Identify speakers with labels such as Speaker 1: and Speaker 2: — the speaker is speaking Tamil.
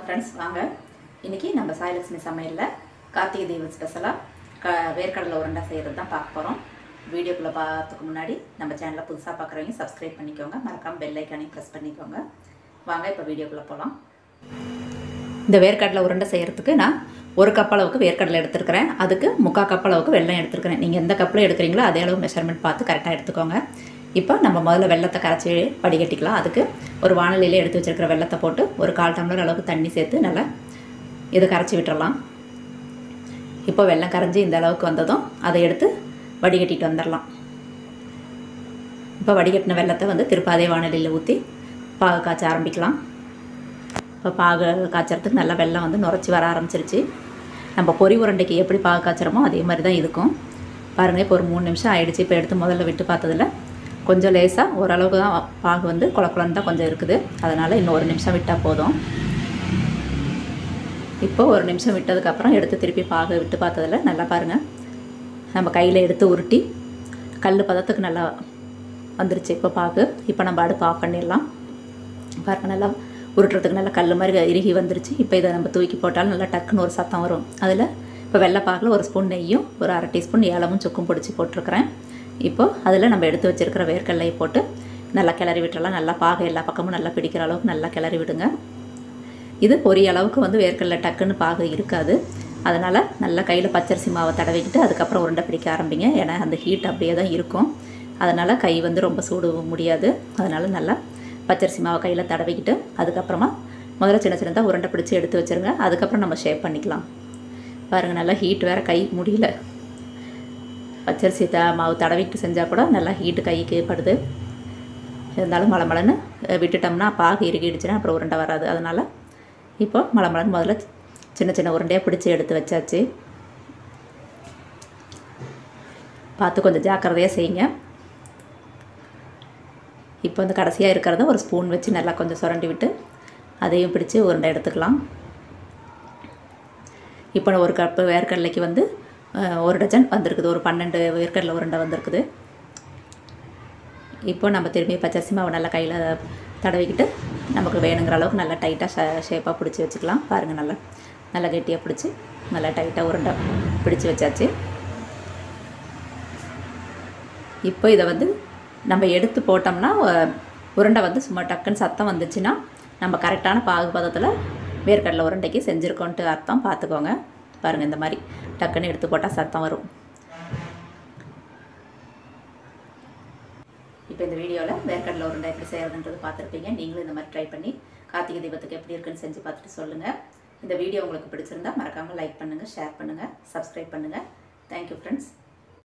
Speaker 1: ஃப்ரெண்ட்ஸ் வாங்க இன்னைக்கு நம்ம சாயலட்சுமி சமையலில் கார்த்திகை தீபம் ஸ்பெஷலாக க வேர்க்கடலை உருண்டை செய்கிறது தான் பார்க்க போகிறோம் வீடியோக்குள்ளே பார்த்துக்கு முன்னாடி நம்ம சேனலை புதுசாக பார்க்குறவங்க சப்ஸ்கிரைப் பண்ணிக்கோங்க மறக்காமல் பெல் ஐக்கானையும் ப்ரெஸ் பண்ணிக்கோங்க வாங்க இப்போ வீடியோக்குள்ளே போகலாம் இந்த வேர்க்கடலை உருண்டை செய்கிறதுக்கு நான் ஒரு கப் அளவுக்கு வேர்க்கடலை எடுத்துருக்கிறேன் அதுக்கு முக்கால் கப் அளவுக்கு வெல்லம் எடுத்துருக்கிறேன் நீங்கள் எந்த கப்பில் எடுக்கிறீங்களோ அதே அளவு மெஷர்மெண்ட் பார்த்து கரெக்டாக எடுத்துக்கோங்க இப்போ நம்ம முதல்ல வெள்ளத்தை கரைச்சி வடிகட்டிக்கலாம் அதுக்கு ஒரு வானலியில் எடுத்து வச்சிருக்கிற வெள்ளத்தை போட்டு ஒரு கால் டம்ளர் அளவுக்கு தண்ணி சேர்த்து நல்லா இதை கரைச்சி விட்டுறலாம் இப்போ வெள்ளம் கரைஞ்சி இந்த அளவுக்கு வந்ததும் அதை எடுத்து வடிகட்டிட்டு வந்துடலாம் இப்போ வடிகட்டின வெள்ளத்தை வந்து திருப்ப அதே வானலியில் ஊற்றி பாகு காய்ச்ச ஆரம்பிக்கலாம் இப்போ பாகு காய்ச்சறதுக்கு நல்லா வெள்ளம் வந்து நுரைச்சி வர ஆரம்பிச்சிருச்சு நம்ம பொரி உருண்டைக்கு எப்படி பாகு காய்ச்சறோமோ அதே மாதிரி தான் இருக்கும் பாருங்கள் இப்போ ஒரு மூணு நிமிஷம் ஆயிடுச்சு இப்போ எடுத்து முதல்ல விட்டு பார்த்ததுல கொஞ்சம் லேசாக ஓரளவுக்கு தான் பாகு வந்து குள குளன்னு தான் கொஞ்சம் இருக்குது அதனால் இன்னும் ஒரு நிமிஷம் விட்டால் போதும் இப்போ ஒரு நிமிஷம் விட்டதுக்கப்புறம் எடுத்து திருப்பி பாகு விட்டு பார்த்ததில் நல்லா பாருங்கள் நம்ம கையில் எடுத்து உருட்டி கல் பதத்துக்கு நல்லா வந்துருச்சு இப்போ பாகு இப்போ நம்ம அடுப்பு ஆஃப் பண்ணிடலாம் பாருங்கள் நல்லா உருட்டுறதுக்கு நல்லா கல் மாதிரி இறுகி வந்துருச்சு இப்போ இதை நம்ம தூக்கி போட்டாலும் நல்லா டக்குன்னு ஒரு சத்தம் வரும் அதில் இப்போ வெள்ளைப்பாகில் ஒரு ஸ்பூன் நெய்யும் ஒரு அரை டீஸ்பூன் ஏலமும் சுக்கும் பிடிச்சி போட்டிருக்கிறேன் இப்போது அதில் நம்ம எடுத்து வச்சுருக்கிற வேர்க்கடலையை போட்டு நல்லா கிளறி விட்டுறலாம் நல்லா பாகு எல்லா பக்கமும் நல்லா பிடிக்கிற அளவுக்கு நல்லா கிளறி விடுங்க இது பொரிய அளவுக்கு வந்து வேர்க்கடலை டக்குன்னு பாகு இருக்காது அதனால் நல்லா கையில் பச்சரிசி மாவை தடவிக்கிட்டு அதுக்கப்புறம் உருண்டை பிடிக்க ஆரம்பிங்க ஏன்னா அந்த ஹீட் அப்படியே தான் இருக்கும் அதனால் கை வந்து ரொம்ப சூடு முடியாது அதனால் நல்லா பச்சரிசி மாவை கையில் தடவிக்கிட்டு அதுக்கப்புறமா முதல்ல சின்ன சின்னதாக உருண்டை பிடிச்சி எடுத்து வச்சுருங்க அதுக்கப்புறம் நம்ம ஷேப் பண்ணிக்கலாம் பாருங்கள் நல்லா ஹீட் வேறு கை முடியல பச்சரிசி த மாவு தடவிட்டு செஞ்சால் கூட நல்லா ஹீட்டு கைக்கு படுது இருந்தாலும் மலமலன்னு விட்டுட்டோம்னா பாகு இறுகிடுச்சுன்னா அப்புறம் உருண்டை வராது அதனால் இப்போ மலமலன்னு முதல்ல சின்ன சின்ன உருண்டையாக பிடிச்சி எடுத்து வச்சாச்சு பார்த்து கொஞ்சம் ஜாக்கிரதையாக செய்யுங்க இப்போ வந்து கடைசியாக இருக்கிறத ஒரு ஸ்பூன் வச்சு நல்லா கொஞ்சம் சுரண்டி விட்டு அதையும் பிடிச்சி உருண்டை எடுத்துக்கலாம் இப்போ ஒரு கப்பு வேர்க்கடலைக்கு வந்து ஒரு டஜன் வந்திருக்குது ஒரு பன்னெண்டு வேர்க்கடலை உருண்டை வந்திருக்குது இப்போ நம்ம திரும்பி பச்சரிசி மாவு நல்லா கையில் தடவிக்கிட்டு நமக்கு வேணுங்கிற அளவுக்கு நல்லா டைட்டாக ஷே ஷேப்பாக பிடிச்சி வச்சுக்கலாம் பாருங்கள் நல்லா நல்லா கெட்டியாக பிடிச்சி நல்லா டைட்டாக உருண்டை பிடிச்சி வச்சாச்சு இப்போ இதை வந்து நம்ம எடுத்து போட்டோம்னா உருண்டை வந்து சும்மா டக்குன்னு சத்தம் வந்துச்சுன்னா நம்ம கரெக்டான பாகுபதத்தில் வேர்க்கடலை உருண்டைக்கு செஞ்சுருக்கோன்ட்டு அர்த்தம் பார்த்துக்கோங்க பாருங்கள் இந்த மாதிரி டக்குன்னு எடுத்து போட்டால் சத்தம் வரும் இப்போ இந்த வீடியோவில் வேர்க்கடலை உருண்டை எப்படி செய்கிறதுன்றது பார்த்துருப்பீங்க நீங்களும் இந்த மாதிரி ட்ரை பண்ணி கார்த்திகை தீபத்துக்கு எப்படி இருக்குன்னு செஞ்சு பார்த்துட்டு சொல்லுங்கள் இந்த வீடியோ உங்களுக்கு பிடிச்சிருந்தா மறக்காமல் லைக் பண்ணுங்கள் ஷேர் பண்ணுங்கள் சப்ஸ்கிரைப் பண்ணுங்கள் தேங்க்யூ ஃப்ரெண்ட்ஸ்